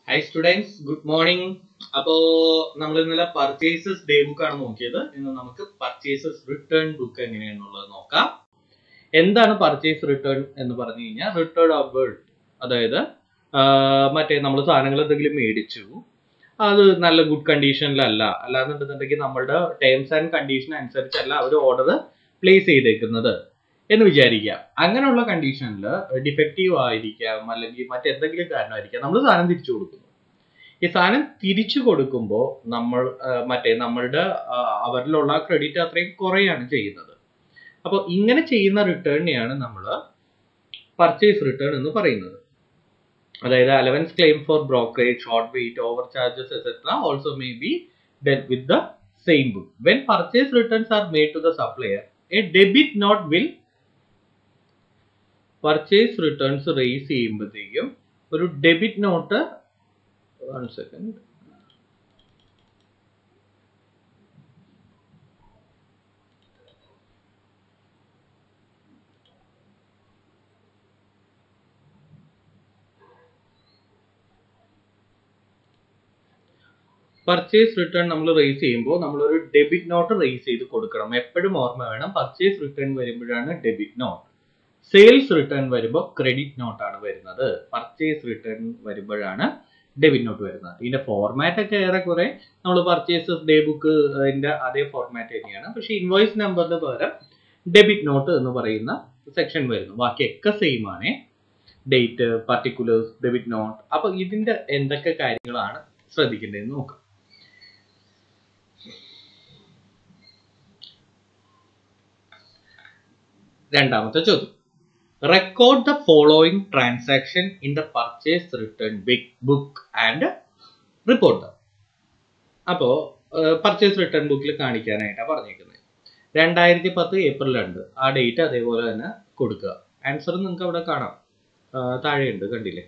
high students good morning അപ്പോ നമ്മൾ ഇന്നലെ പർച്ചേസസ് ഡേ ബുക്ക് ആണ് നോക്കിയത് ഇന്ന് നമുക്ക് പർച്ചേസസ് റിട്ടേൺ ബുക്ക് എങ്ങനെയാണെന്നുള്ളത് നോക്കാം എന്താണ് പർച്ചേസ് റിട്ടേൺ എന്ന് പറഞ്ഞു കഴിഞ്ഞാൽ റിട്ടേൺ ഓഫ് വേൾഡ് അതായത് ആ, മറ്റേ നമ്മൾ സാധനങ്ങൾ എന്തെങ്കിലും മേടിച്ചു അത് നല്ല ഗുഡ് കണ്ടീഷനിലല്ല അല്ലാന്നുണ്ടെന്നുണ്ടെങ്കിൽ നമ്മളുടെ ടേംസ് ആൻഡ് കണ്ടീഷൻ അനുസരിച്ചല്ല അവർ ഓർഡർ പ്ലേസ് ചെയ്തേക്കുന്നത് എന്ന് വിചാരിക്കുക അങ്ങനെയുള്ള കണ്ടീഷനിൽ ഡിഫക്റ്റീവ് ആയിരിക്കാം അല്ലെങ്കിൽ മറ്റെന്തെങ്കിലും കാരണമായിരിക്കാം നമ്മൾ സാധനം തിരിച്ചു കൊടുക്കുന്നു ഈ സാധനം തിരിച്ചു കൊടുക്കുമ്പോൾ നമ്മൾ ആ, മറ്റേ നമ്മളുടെ ആ, അവരിലുള്ള ക്രെഡിറ്റ് അത്രയും കുറയാണ് ചെയ്യുന്നത് അപ്പോൾ ഇങ്ങനെ ചെയ്യുന്ന റിട്ടേണിനെയാണ് നമ്മൾ പർച്ചേസ് റിട്ടേൺ എന്ന് പറയുന്നത് അതായത് allowance claim for brokerage short weight over charges etcetera also may be dealt with the same book when purchase returns are made to the supplier a debit note will purchase returns raise ചെയ്യുമ്പോഴത്തേക്കും ഒരു debit note one second purchase return നമ്മൾ raise ചെയ്യുമ്പോൾ നമ്മളൊരു debit not raise ചെയ്ത് കൊടുക്കണം എപ്പോഴും ഓർമ്മ വേണം പർച്ചേസ് റിട്ടേൺ വരുമ്പോഴാണ് ഡെബിറ്റ് നോട്ട് സെയിൽസ് റിട്ടേൺ വരുമ്പോൾ ക്രെഡിറ്റ് നോട്ടാണ് വരുന്നത് പർച്ചേസ് റിട്ടേൺ വരുമ്പോഴാണ് ഡെബിറ്റ് നോട്ട് വരുന്നത് ഇതിന്റെ ഫോർമാറ്റ് ഒക്കെ ഏറെക്കുറെ നമ്മൾ പർച്ചേസസ് ഡേ ബുക്ക് അതിന്റെ അതേ ഫോർമാറ്റ് തന്നെയാണ് പക്ഷേ ഇൻവോയ്സ് നമ്പറിന് പകരം ഡെബിറ്റ് നോട്ട് എന്ന് പറയുന്ന സെക്ഷൻ വരുന്നു ബാക്കിയൊക്കെ സെയിം ആണ് ഡേറ്റ് പർട്ടിക്കുലേഴ്സ് ഡെബിറ്റ് നോട്ട് അപ്പൊ ഇതിന്റെ എന്തൊക്കെ കാര്യങ്ങളാണ് ശ്രദ്ധിക്കേണ്ടതെന്ന് നോക്കാം രണ്ടാമത്തെ ചോദ്യം record the following transaction in the purchase return big book and report അപ്പോൾ പർച്ചേസ് റിട്ടേൺ ബുക്കിൽ കാണിക്കാനായിട്ടാണ് പറഞ്ഞേക്കുന്നത് രണ്ടായിരത്തി പത്ത് ഏപ്രിൽ രണ്ട് ആ ഡേറ്റ് അതേപോലെ തന്നെ കൊടുക്കുക ആൻസർ നിങ്ങൾക്ക് അവിടെ കാണാം ആ, താഴെയുണ്ട് കണ്ടില്ലേ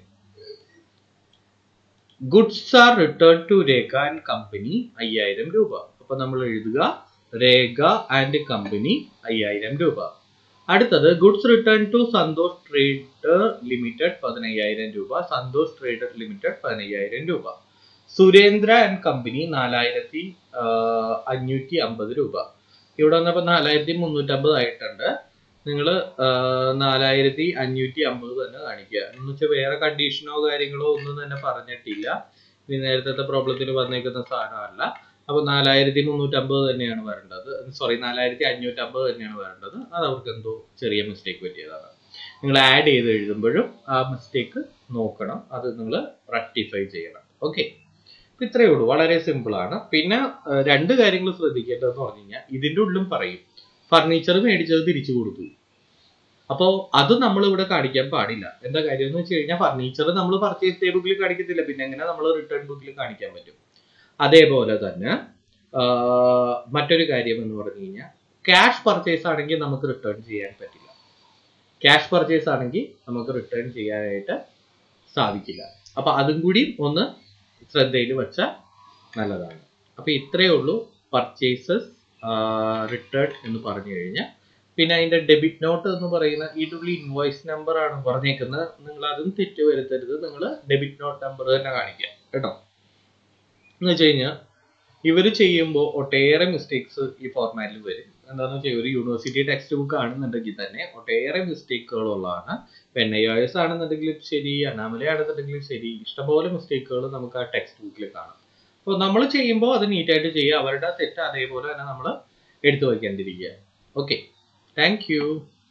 goods are return to Rekha and company അയ്യായിരം രൂപ അപ്പൊ നമ്മൾ എഴുതുക രേഖ ആൻഡ് കമ്പനി അയ്യായിരം രൂപ അടുത്തത് goods return to Santhosh trader limited പതിനയ്യായിരം രൂപ സന്തോഷ് ട്രേഡർ ലിമിറ്റഡ് പതിനയ്യായിരം രൂപ സുരേന്ദ്ര ആൻഡ് കമ്പനി നാലായിരത്തി അഞ്ഞൂറ്റി അമ്പത് രൂപ ഇവിടെ വന്നപ്പോൾ നാലായിരത്തി മുന്നൂറ്റമ്പത് ആയിട്ടുണ്ട് നിങ്ങൾ നാലായിരത്തി അഞ്ഞൂറ്റി അമ്പത് തന്നെ കാണിക്കുക എന്ന് വെച്ചാൽ വേറെ കണ്ടീഷനോ കാര്യങ്ങളോ ഒന്നും തന്നെ പറഞ്ഞിട്ടില്ല ഇനി നേരത്തെ പ്രോബ്ലത്തിൽ വന്നേക്കുന്ന സാധനമല്ല അപ്പൊ നാലായിരത്തി മുന്നൂറ്റമ്പത് തന്നെയാണ് വരേണ്ടത് സോറി നാലായിരത്തി അഞ്ഞൂറ്റമ്പത് തന്നെയാണ് വരേണ്ടത് അത് അവർക്ക് എന്തോ ചെറിയ മിസ്റ്റേക്ക് പറ്റിയതാണ് നിങ്ങൾ ആഡ് ചെയ്ത് എഴുതുമ്പോഴും ആ മിസ്റ്റേക്ക് നോക്കണം അത് നിങ്ങൾ റെക്ടിഫൈ ചെയ്യണം ഓക്കെ ഇത്രയേ ഉള്ളൂ വളരെ സിമ്പിൾ ആണ് പിന്നെ ആ, രണ്ട് കാര്യങ്ങൾ ശ്രദ്ധിക്കേണ്ടതെന്ന് പറഞ്ഞു കഴിഞ്ഞാൽ ഇതിന്റെ ഉള്ളിലും പറയും ഫർണിച്ചർ മേടിച്ചത് തിരിച്ചു കൊടുത്തു അപ്പോൾ അത് നമ്മൾ ഇവിടെ കാണിക്കാൻ പാടില്ല എന്താ കാര്യം എന്ന് വെച്ച് കഴിഞ്ഞാൽ ഫർണിച്ചർ നമ്മൾ പർച്ചേസ് ഡേ ബുക്കിൽ കാണിക്കത്തില്ല പിന്നെ എങ്ങനെ നമ്മൾ റിട്ടേൺ ബുക്കിൽ കാണിക്കാൻ പറ്റും അതേപോലെ തന്നെ ആ, മറ്റൊരു കാര്യം എന്ന് പറഞ്ഞു കഴിഞ്ഞാൽ ക്യാഷ് പർച്ചേസ് ആണെങ്കിൽ നമുക്ക് റിട്ടേൺ ചെയ്യാൻ പറ്റില്ല ക്യാഷ് പർച്ചേസ് ആണെങ്കിൽ നമുക്ക് റിട്ടേൺ ചെയ്യാനായിട്ട് സാധിക്കില്ല അപ്പൊ അതും കൂടി ഒന്ന് ശ്രദ്ധയിൽ വെച്ചാൽ നല്ലതാണ് അപ്പൊ ഇത്രയേ ഉള്ളൂ പർച്ചേസസ് റിട്ടേൺ എന്ന് പറഞ്ഞു കഴിഞ്ഞാൽ പിന്നെ അതിന്റെ ഡെബിറ്റ് നോട്ട് എന്ന് പറയുന്ന ഈ തുള്ളി ഇൻവോയ്സ് നമ്പർ ആണ് പറഞ്ഞേക്കുന്നത് നിങ്ങൾ അതും തെറ്റ് വരുത്തരുത് നിങ്ങൾ ഡെബിറ്റ് നോട്ട് നമ്പർ തന്നെ കാണിക്കുക കേട്ടോ എന്ന് വെച്ച് കഴിഞ്ഞാൽ ഇവർ ചെയ്യുമ്പോൾ ഒട്ടേറെ മിസ്റ്റേക്സ് ഈ ഫോർമാറ്റിൽ വരും എന്താണെന്ന് വെച്ചാൽ ഒരു യൂണിവേഴ്സിറ്റി ടെക്സ്റ്റ് ബുക്ക് ആണെന്നുണ്ടെങ്കിൽ തന്നെ ഒട്ടേറെ മിസ്റ്റേക്കുകളുള്ളതാണ് എൻ ഐ എസ് ആണെന്നുണ്ടെങ്കിലും ശരി അനാമല ആണെന്നുണ്ടെങ്കിലും ശരി ഇഷ്ടംപോലെ മിസ്റ്റേക്കുകൾ നമുക്ക് ആ ടെക്സ്റ്റ് ബുക്കിൽ കാണാം അപ്പോൾ നമ്മൾ ചെയ്യുമ്പോൾ അത് നീറ്റായിട്ട് ചെയ്യുക അവരുടെ തെറ്റ് അതേപോലെ തന്നെ നമ്മൾ എടുത്തു വയ്ക്കാണ്ടിരിക്കുക ഓക്കെ താങ്ക് യു